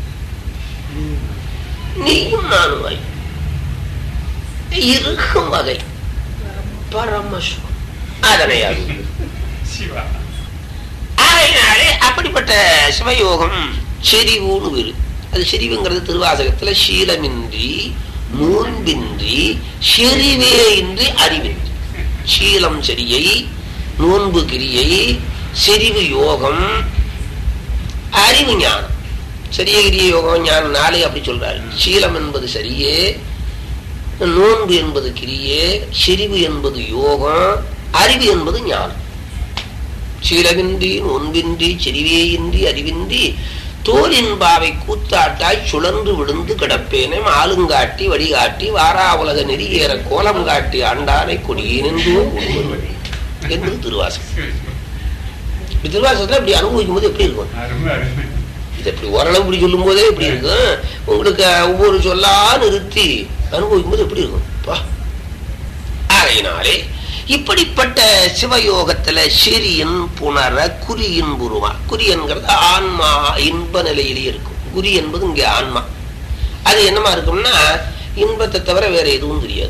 நீயும் நானுமாய் இருக்கும் வகை பரமசுகம் அதனை அறிவு சிவா ஆகையினாலே அப்படிப்பட்ட சிவயோகம் செறிவுன்னு வேறு அது செறிவுங்கிறது திருவாசகத்துல சீலமின்றி நோன்பின்றி செறிவே இன்றி அறிவின்றி சீலம் சரியை நோன்பு கிரியை செறிவு யோகம் அறிவு ஞானம் சரிய கிரிய யோகம் ஞானம் நாளே அப்படி சொல்றாரு சீலம் என்பது சரியே நோன்பு என்பது கிரியே செறிவு என்பது யோகம் அறிவு என்பது ஞானம் சீலவின்றி நோன்பின்றி செறிவேயின்றி அறிவின்றி தோலின் பாவை கூத்தாட்டாய் சுழன்று விழுந்து கிடப்பேனே ஆளுங்காட்டி வழிகாட்டி வாரா உலக நெறி ஏற கோலம் காட்டி ஆண்டானை கொடியேனென்றோ ஒருவன் என்பது திருவாசகம் இப்படி திருவாசகத்துல இப்படி அனுபவிக்கும் போது எப்படி இருக்கும் அருமை அருமை இது இப்படி ஓரளவு இப்படி சொல்லும் போதே எப்படி இருக்கும் உங்களுக்கு ஒவ்வொரு சொல்லா நிறுத்தி அனுபவிக்கும் போது எப்படி இருக்கும் பா ஆகையினாலே இப்படிப்பட்ட சிவயோகத்துல சிறியின் புணர குறியின் புருவா குறி என்கிறது ஆன்மா இன்ப நிலையிலே இருக்கும் குறி என்பது இங்கே ஆன்மா அது என்னமா இருக்கும்னா இன்பத்தை தவிர வேற எதுவும் தெரியாது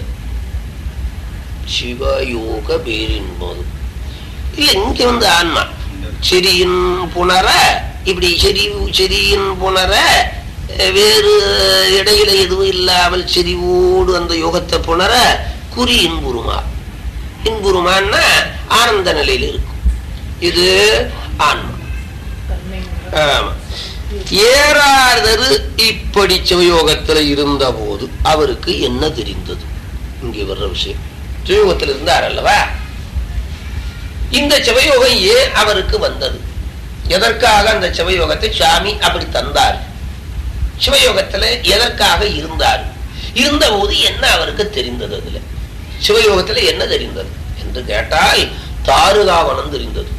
சிவயோக பேரின்பது இல்ல இங்க வந்து ஆன்மா செரியின் புணர இப்படி செரி செரியின் புணர அஹ், வேறு இடையில எதுவும் இல்லாமல் செறிவோடு அந்த யோகத்தை புணர குறி இன்புருமா இன்புருமான்னா ஆனந்த நிலையில இருக்கும் இது ஆன்மா ஆமா ஏறாதது இப்படி சிவயோகத்துல இருந்த போது அவருக்கு என்ன தெரிந்தது இங்கே வர்ற விஷயம் சிவயோகத்தில் இருந்தார் அல்லவா இந்த சிவயோகம் ஏன் அவருக்கு வந்தது எதற்காக அந்த சிவயோகத்தை சாமி அப்படி தந்தார் சிவயோகத்துல எதற்காக இருந்தார் இருந்தபோது என்ன அவருக்கு தெரிந்தது அதுல சிவயோகத்துல என்ன தெரிந்தது என்று கேட்டால் தாருகாவனம் தெரிந்தது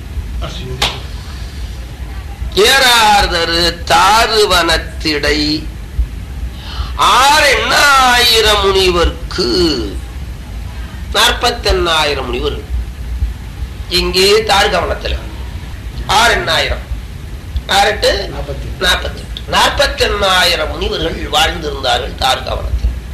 ஏறார்தரு தாருவனத்திடை ஆறெண்ணாயிரம் முனிவர்க்கு நாற்பத்தெண்ணாயிரம் முனிவர் இங்கே தாருகவனத்துல ஆறு எண்ணாயிரம் ஆறெட்டு நாற்பத்தி நாற்பத்தி எட்டு நாற்பத்தி எண்ணாயிரம் முனிவர்கள் வாழ்ந்திருந்தார்கள் தார்கவனத்தில்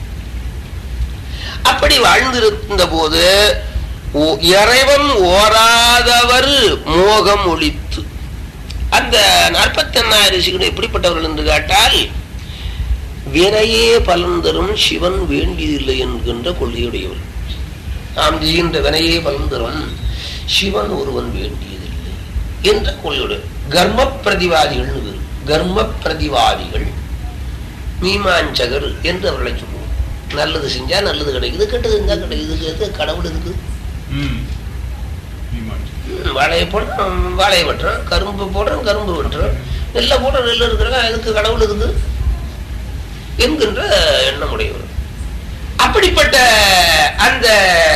அப்படி வாழ்ந்திருந்த போது ஓ- இறைவன் ஓராதவர் மோகம் ஒழித்து அந்த நாற்பத்தி எண்ணாயிரம் ரிஷிகள் எப்படிப்பட்டவர்கள் என்று கேட்டால் வினையே பலன் தரும் சிவன் வேண்டியதில்லை என்கின்ற கொள்கையுடையவர் நாம் செய்கின்ற வினையே பலன் தரும் சிவன் ஒருவன் வேண்டியதில்லை என்ற கொள்கையுடைய கர்ம பிரதிவாதிகள் வேறு கர்ம பிரதிவாதிகள் மீமாஞ்சகர் என்று அவர்களை சொல்லுவோம் நல்லது செஞ்சா நல்லது கிடைக்குது கெட்டது செஞ்சா கிடைக்குது எது கடவுள் இருக்கு ம் நீமான். வாழையை போடுறோம் வாழையை வெட்டுறோம் கரும்பு போடுறோம் கரும்பு வெட்டுறோம் நெல்லை போடுற நெல் இருக்கிறாங்க அதுக்கு கடவுள் இருக்கு என்கின்ற எண்ணமுடையவர் அப்படிப்பட்ட அந்த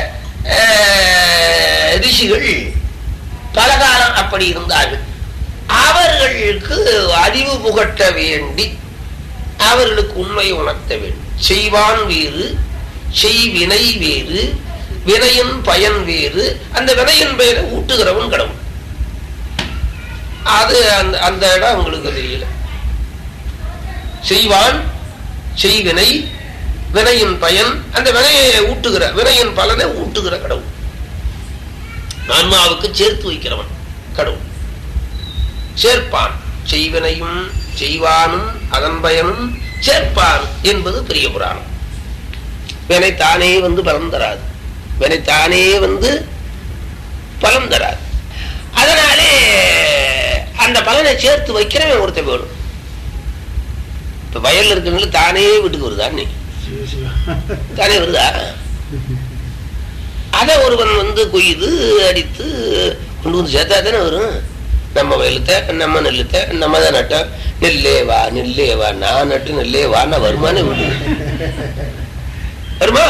அஹ், ரிஷிகள் பலகாலம் அப்படி இருந்தார்கள் அவர்களுக்கு அறிவு புகட்ட வேண்டி அவர்களுக்கு உண்மையை உணர்த்த வேண்டும் செய்வான் வேறு செய்வினை வேறு வினையின் பயன் வேறு அந்த வினையின் பெயரை ஊட்டுகிறவன் கடவுள் அது அந்த அந்த இடம் உங்களுக்கு தெரியல செய்வான் செய்வினை வினையின் பயன் அந்த வினையை ஊட்டுகிற வினையின் பலனை ஊட்டுகிற கடவுள் ஆன்மாவுக்கு சேர்த்து வைக்கிறவன் கடவுள் சேர்ப்பான் செய்வினையும் செய்வானும் அதன் பயனும் சேர்ப்பான் என்பது பெரிய புராணம் வினை தானே வந்து பலம் தராது வினை தானே வந்து பலம் தராது அதனாலே அந்த பலனை சேர்த்து வைக்கிறவன் ஒருத்தன் வேணும் இப்ப வயல்ல இருக்கிறவங்க தானே வீட்டுக்கு வருதா நீ தானே வருதா அத ஒருவன் வந்து கொய்து அடித்து கொண்டு வந்து சேர்த்தா தானே வரும் நம்ம வயலுத்த நம்ம நெல்லுத்த நம்ம தான் நட்டோம் நெல்லே வா நெல்லே வா நான் நட்டு நெல்லே வான்னா வருமானே வீடு வருமா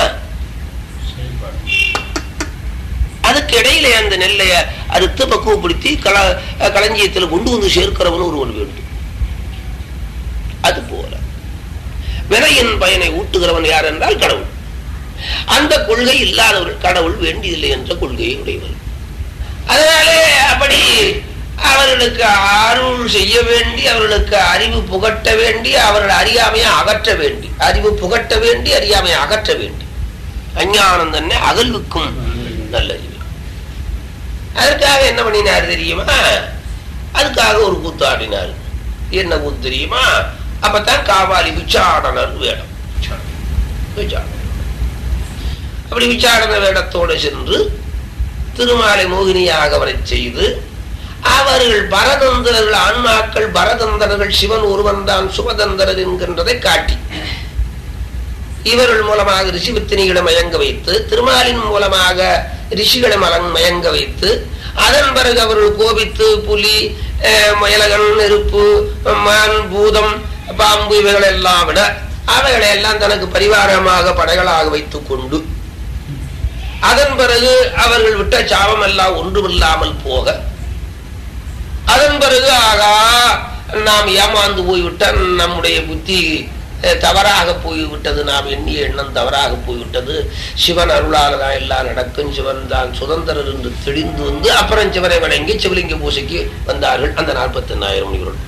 அதுக்கு இடையில அந்த நெல்லைய அறுத்து பக்குவப்படுத்தி கள களஞ்சியத்தில் கொண்டு வந்து சேர்க்கிறவன் ஒருவன் வேண்டும் அது போல வினையின் பயனை ஊட்டுகிறவன் யார் என்றால் கடவுள் அந்த கொள்கை இல்லாதவர்கள் கடவுள் வேண்டியதில்லை என்ற கொள்கையை உடையவர் அதனாலே அப்படி அவர்களுக்கு அருள் செய்ய வேண்டி அவர்களுக்கு அறிவு புகட்ட வேண்டி அவர்கள் அறியாமையை அகற்ற வேண்டி அறிவு புகட்ட வேண்டி அறியாமையை அகற்ற வேண்டி அஞ்ஞானம் தன்னை அகல்வுக்கும் நல்லறிவு அதற்காக என்ன பண்ணினார் தெரியுமா அதுக்காக ஒரு கூத்தாடினார் என்ன கூத்து தெரியுமா அப்பதான் காவாலி விச்சாடனர் வேடம் விச்சாடனர் அப்படி விச்சாடன வேடத்தோடு சென்று திருமாலை மோகினியாக வரச் செய்து அவர்கள் பரதந்திரர்கள் ஆன்மாக்கள் பரதந்திரர்கள் சிவன் ஒருவன் தான் சுபதந்திரர் என்கின்றதை காட்டி இவர்கள் மூலமாக ரிஷிபத்தினிகளை மயங்க வைத்து திருமாலின் மூலமாக ரிஷிகளை மலங் மயங்க வைத்து அதன் பிறகு அவர்கள் கோபித்து புலி அஹ், முயலகன் நெருப்பு மான் பூதம் பாம்பு இவைகள் எல்லாம் விட அவைகளை எல்லாம் தனக்கு பரிவாரமாக படைகளாக வைத்துக் கொண்டு அதன் பிறகு அவர்கள் விட்ட சாபம் எல்லாம் ஒன்றுமில்லாமல் போக அதன் பிறகு ஆகா நாம் ஏமாந்து போய்விட்டால் நம்முடைய புத்தி அஹ், தவறாக போய்விட்டது நாம் எண்ணிய எண்ணம் தவறாக போய்விட்டது சிவன் அருளால் தான் எல்லாம் நடக்கும் சிவன் தான் சுதந்திரர் என்று தெளிந்து வந்து அப்புறம் சிவனை வணங்கி சிவலிங்க பூசைக்கு வந்தார்கள் அந்த நாற்பத்தி எண்ணாயிரம் மணிகளும்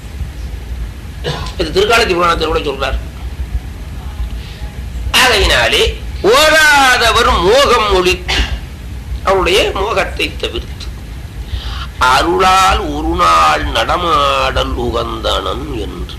இது திருக்காலத்தி புராணத்தில் கூட சொல்றார் ஆகையினாலே ஓடாதவர் மோகம் ஒழித்து அவருடைய மோகத்தை தவிர்த்து அருளால் ஒரு நாள் நடமாடல் உகந்தனன் என்று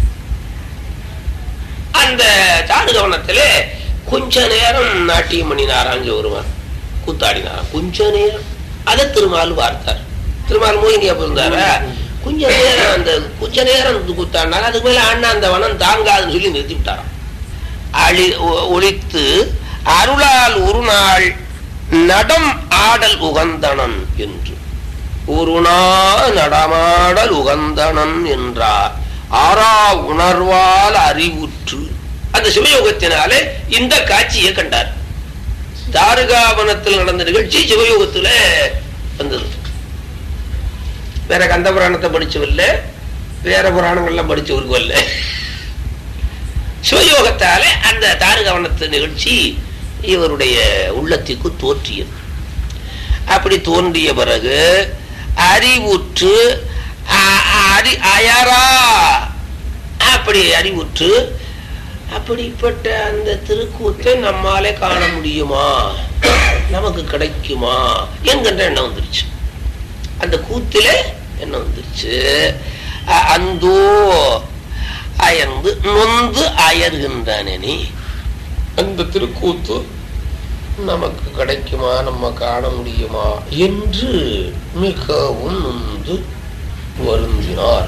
அந்த தாடுகவனத்திலே கொஞ்ச நேரம் நாட்டியம் பண்ணினாராம் ஒருவன் கூத்தாடினாராம் கொஞ்ச நேரம் அதை திருமால் வார்த்தார் திருமால் மோகினியா பிறந்தாரா கொஞ்ச நேரம் அந்த கொஞ்ச நேரம் கூத்தாடினார் அதுக்கு மேல அண்ணா அந்த வனம் தாங்காதுன்னு சொல்லி நிறுத்தி விட்டாராம் அழி ஒ- ஒழித்து அருளால் ஒரு நாள் நடம் ஆடல் உகந்தனன் என்று ஒரு நாள் நடமாடல் உகந்தனன் என்றார் ஆறா உணர்வால் அறிவுற்று அந்த சிவயோகத்தினாலே இந்த காட்சியை கண்டார் தாருகாவனத்தில் நடந்த நிகழ்ச்சி சிவயோகத்துல வந்தது வேற கந்த புராணத்தை படிச்சவில்லை வேற புராணங்கள்லாம் படிச்சவருக்கு வரல சிவயோகத்தாலே அந்த தாருகவனத்து நிகழ்ச்சி இவருடைய உள்ளத்திற்கு தோற்றியது அப்படி தோன்றிய பிறகு அறிவுற்று அ- அறி அயரா அப்படி அறிவுற்று அப்படிப்பட்ட அந்த திருக்கூத்தை நம்மாலே காண முடியுமா நமக்கு கிடைக்குமா என்கின்ற எண்ணம் வந்துருச்சு அந்த கூத்திலே என்ன வந்துருச்சு அ- அந்தோ அயர்ந்து நொந்து அயர்கின்றானே நீ அந்த திருக்கூத்து நமக்கு கிடைக்குமா நம்ம காண முடியுமா என்று மிகவும் நொந்து வருந்தினார்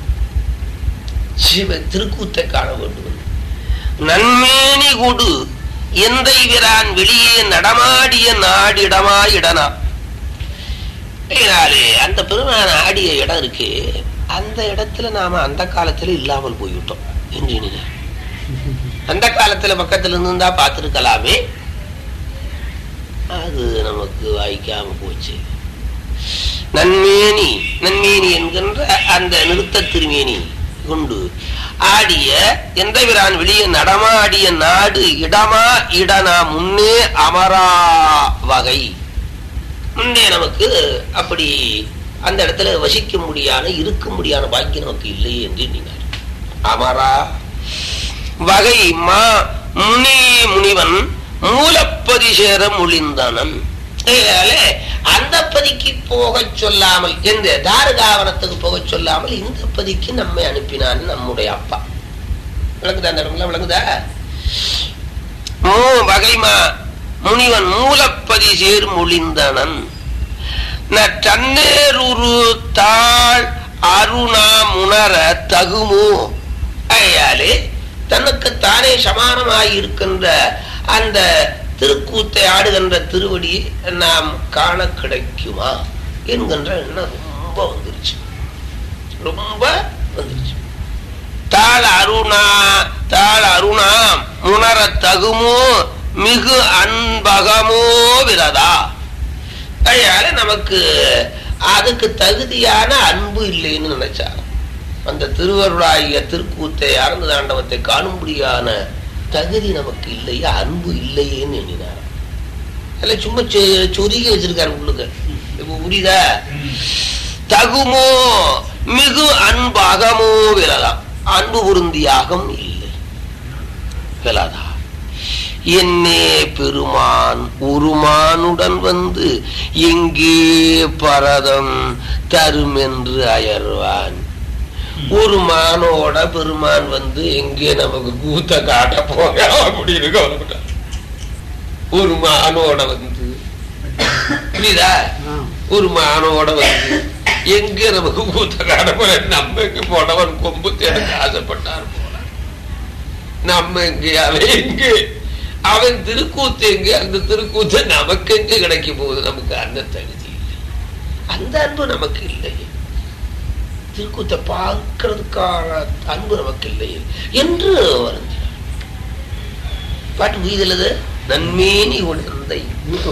சிவ திருக்கூத்தை காண வேண்டும் நன்மேனி கொடு எந்தை விரான் வெளியே நடமாடிய நாடிடமா இடனா இதனாலே அந்த பெருமான ஆடிய இடம் இருக்கு அந்த இடத்துல நாம அந்த காலத்துல இல்லாமல் போய்விட்டோம் இன்ஜினியர் அந்த காலத்துல பக்கத்துல இருந்தா பார்த்திருக்கலாமே அது நமக்கு வாய்க்காம போச்சு நன்மேனி நன்மேனி என்கின்ற அந்த நிறுத்த திருமேனி கொண்டு ஆடிய எந்த விரான் வெளியே நடமாடிய நாடு இடமா இடனா முன்னே அமரா வகை முன்னே நமக்கு அப்படி அந்த இடத்துல வசிக்க முடியான இருக்க முடியான பாக்கியம் நமக்கு இல்லையே என்று எண்ணினார் அமரா வகை மா முனி முனிவன் மூலப்பதி சேர முழிந்தனன் ஆகையாலே அந்த பதிக்கு போகச் சொல்லாமல் எந்த தாரகாவனத்துக்கு போகச் சொல்லாமல் இந்த பதிக்கு நம்மை அனுப்பினான் நம்முடைய அப்பா விளங்குதா அந்த இடம்லாம் விளங்குதா மூ வகைமா முனிவன் மூலப்பதி சேர் மொழிந்தனன் தன்னேருரு தாழ் அருணா முணர தகுமோ ஆகையாலே தனக்கு தானே சமானமாய் இருக்கின்ற அந்த திருக்கூத்தை ஆடுகின்ற திருவடியை நாம் காண கிடைக்குமா என்கின்ற எண்ணம் ரொம்ப வந்துருச்சு ரொம்ப வந்துருச்சு தாழ் அருணா தாழ் அருணா முணர தகுமோ மிகு அன்பகமோ விரதா அதனால நமக்கு அதுக்கு தகுதியான அன்பு இல்லைன்னு நினைச்சாங்க அந்த திருவருளாகிய திருக்கூத்தை ஆனந்த தாண்டவத்தை காணும்படியான தகுதி நமக்கு இல்லையா அன்பு இல்லையேன்னு எண்ணினார் அல்ல சும்மா சொ- சொருகி வச்சிருக்காரு உள்ளுக்கு இப்ப புரியுதா தகுமோ மிகு அன்பகமோ விரதா அன்பு பொருந்தியாகம் இல்லை விலதா என்னே பெருமான் உருமானுடன் வந்து எங்கே பரதம் தரும் என்று அயர்வான் ஒரு மானோட பெருமான் வந்து எங்கே நமக்கு கூத்த காட்ட போக அப்படின்னு கவலைப்பட்டார் ஒரு மானோட வந்து புரியுதா ஒரு மானோட வந்து எங்க நமக்கு கூத்த காட்ட போற நம்ம எங்க போனவன் கொம்பு தேட ஆசைப்பட்டார் போல நம்ம எங்க அவன் எங்க அவன் திருக்கூத்து எங்க அந்த திருக்கூத்து நமக்கு எங்க கிடைக்க போகுது நமக்கு அந்த தகுதி இல்லை அந்த அன்பு நமக்கு இல்லை திருக்கூத்தை பார்க்கறதுக்கான அன்பு நமக்கு இல்லை என்று வருந்தினார் பாட்டு புரியுதுல்லது நன்மேனி உணர்ந்தை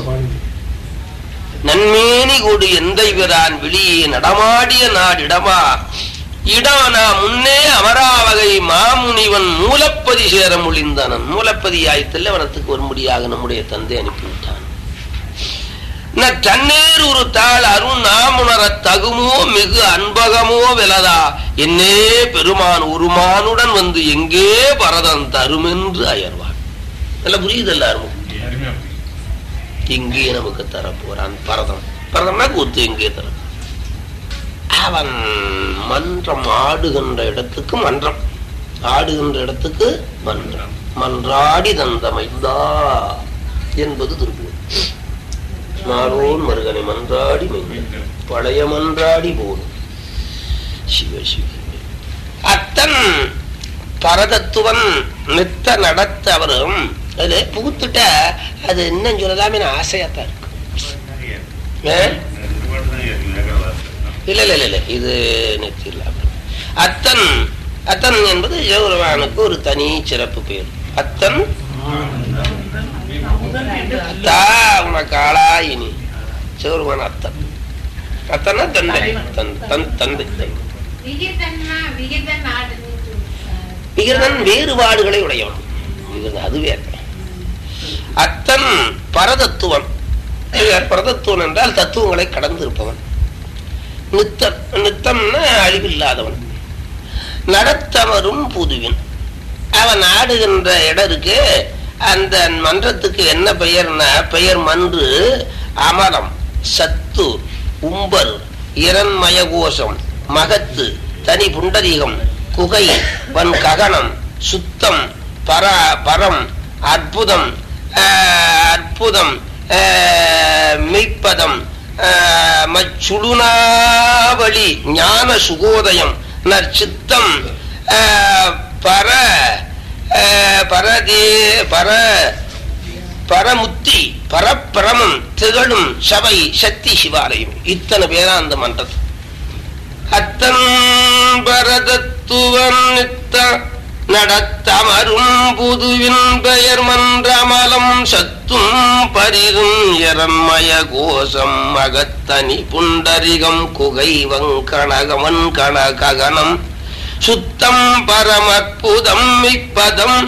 நன்மேனி கொடு எந்தை பிரான் வெளியே நடமாடிய நாடிடமா இடானா முன்னே அமராவகை மாமுனிவன் மூலப்பதி சேர மொழிந்தனன் மூலப்பதி ஆயத்தில் வனத்துக்கு வரும்படியாக நம்முடைய தந்தை அனுப்பிவிட்டான் ந தன்னேர் ஒரு தாள் அருண் நாமுணர தகுமோ மிகு அன்பகமோ விலதா என்னே பெருமான் உருமானுடன் வந்து எங்கே பரதன் தருமென்று அயர்வான் நல்லா புரியுது எல்லாரும் அருமையா புரியுது. எங்கே நமக்கு தரப்போறான் பரதம் பரதம்னா கூத்து எங்கே தர அவன் மன்றம் ஆடுகின்ற இடத்துக்கு மன்றம் ஆடுகின்ற இடத்துக்கு மன்றம் மன்றாடி தந்தமைந்தா என்பது திருப்பூர் நாரோன் மருகனை மன்றாடி மைந்த பழைய மன்றாடி போதும் சிவ சிவ அத்தன் பரதத்துவன் நித்த நடத்த அவரும் அதுல புகுத்துட்ட அது இன்னும் சொல்லலாமே ஆசையாத்தான் இருக்கு ஏ? இல்ல இல்ல இல்ல இல்ல இது நிறுத்திடலாம் அத்தன் அத்தன் என்பது ஜெகபெருமானுக்கு ஒரு தனி சிறப்பு பேர் அத்தன் அத்தா உனக்கு ஆளாயினி சிவருமான அத்தன் அத்தனா தந்தை தன் தன் தந்தை தந்தை விகிதன்னா விகிதன் ஆடு விகிருதன் வேறுபாடுகளை உடையவன் விகிருதன் அது வேற அத்தன் பரதத்துவன் இவர் பரதத்துவன் என்றால் தத்துவங்களை கடந்து இருப்பவன் நித்தம் நித்தம்னா அழிவில்லாதவன் நடத்தவரும் புதுவின் அவன் ஆடுகின்ற இடம் இருக்கு அந்த மன்றத்துக்கு என்ன பெயர்னா பெயர் மன்று அமரம் சத்து உம்பர் இரண்மய கோஷம் மகத்து தனி புண்டரீகம் குகை வன் ககனம் சுத்தம் பர பரம் அற்புதம் ஆஹ், அற்புதம் ஆஹ், மெய்ப்பதம் ஆஹ், மச்சுடுனாவளி ஞான சுகோதயம் நற்சித்தம் ஆஹ், பர ஆஹ், பரதே பர பரமுத்தி பரப்பிரமம் திகழும் சபை சக்தி சிவாலயம் இத்தனை பேரா அந்த மன்றது அத்தன் பரதத்துவம் நித்த நடத்தமரும் புதுவின் பெயர் மன்றமலம் சத்தும் பரிரும் இரண்மய கோஷம் மகத்தனி புண்டரிகம் குகை வங்கணகமன் கணககனம் சுத்தம் பரமற்புதம் மிப்பதம்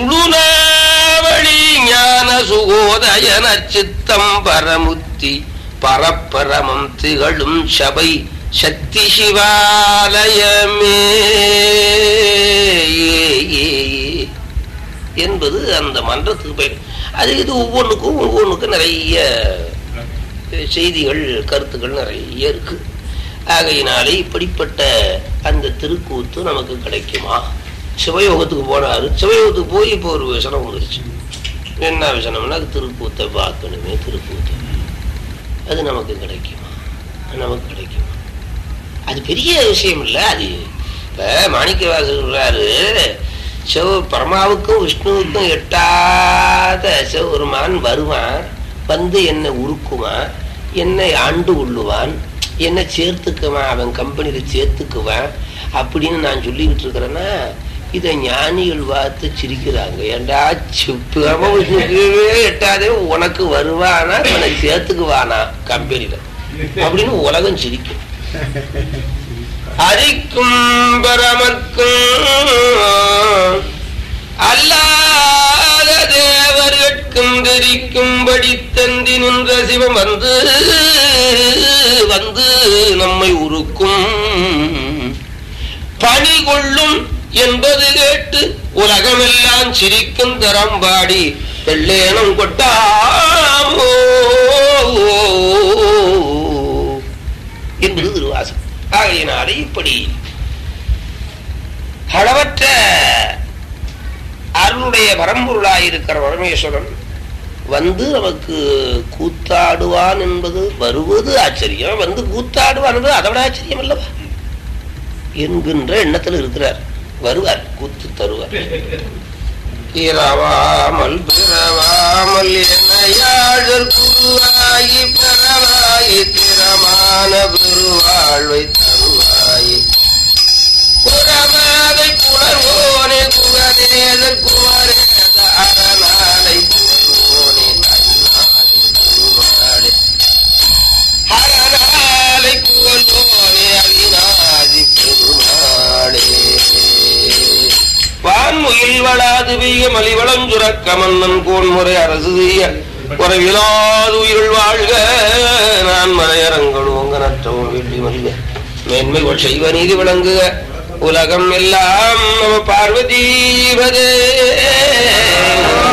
மச்சுளுனாவளி ஞான சுகோதயன சித்தம் பரமுத்தி பரப்பரமம் திகழும் சபை சக்தி சிவாலயமே என்பது அந்த மன்றத்துக்கு பெயர் அது இது ஒவ்வொன்றுக்கும் ஒவ்வொன்றுக்கும் நிறைய செய்திகள் கருத்துக்கள் நிறைய இருக்கு ஆகையினாலே இப்படிப்பட்ட அந்த திருக்கூத்து நமக்கு கிடைக்குமா சிவயோகத்துக்கு போனாரு சிவயோகத்துக்கு போய் இப்போ ஒரு விசனம் வந்துருச்சு என்ன விசனம்னா திருக்கூத்தை பார்க்கணுமே திருக்கூத்தை அது நமக்கு கிடைக்குமா நமக்கு கிடைக்குமா அது பெரிய விஷயம் இல்லை அது இப்ப மாணிக்கவாசர் சொல்றாரு சிவ பரமாவுக்கும் விஷ்ணுவுக்கும் எட்டாத சிவபெருமான் வருவான் வந்து என்னை உருக்குவான் என்னை ஆண்டு கொள்ளுவான் என்னை சேர்த்துக்குவான் அவன் கம்பெனியில சேர்த்துக்குவான் அப்படின்னு நான் சொல்லிக்கிட்டு இருக்கிறேன்னா இதை ஞானிகள் பார்த்து சிரிக்கிறாங்க ஏண்டா பரம விஷ்ணுக்கே எட்டாதே உனக்கு வருவானா உனக்கு சேர்த்துக்குவானா கம்பெனியில அப்படின்னு உலகம் சிரிக்கும் அரிக்கும் பரமக்கும் அல்லாத தேவர்கட்கும் தெரிக்கும்படி தந்தி நின்ற சிவம் வந்து வந்து நம்மை உருக்கும் பணி கொள்ளும் என்பது கேட்டு உலகமெல்லாம் சிரிக்கும் தரம்பாடி வெள்ளேனம் கொட்டாமோ என்பது திருவாசம் ஆகையினாலே இப்படி அளவற்ற அருளுடைய பரம்பொருளாயிருக்கிற பரமேஸ்வரன் வந்து நமக்கு கூத்தாடுவான் என்பது வருவது ஆச்சரியம் வந்து கூத்தாடுவான் என்பது அதை விட ஆச்சரியம் அல்லவா என்கின்ற எண்ணத்தில் இருக்கிறார் வருவார் கூத்து தருவார் பிறவாமல் பிறவாமல் எனையாழர் குருவாயி பெறவாயி திறமான பெருவாழ்வை தருவாயி குரமாதை புலர்வோனே குகதேத குமரேத அரணாலை புலர்வோனே அண்ணாதி திருவாளே அரணாலை புகழ்வோனே அவிநாதி பெருமாளே வான்முகில் வளாது பெய்ய மலிவளஞ்சுரக்க மன்னன் கோன்முறை அரசு செய்ய குறைவிலாது உயிர்கள் வாழ்க நான் மலையரங்கள் ஓங்க நற்றவும் வெள்ளி மல்க மேன்மைகள் செய்வ நீதி விளங்குக உலகம் எல்லாம் நம பார்வதீபதே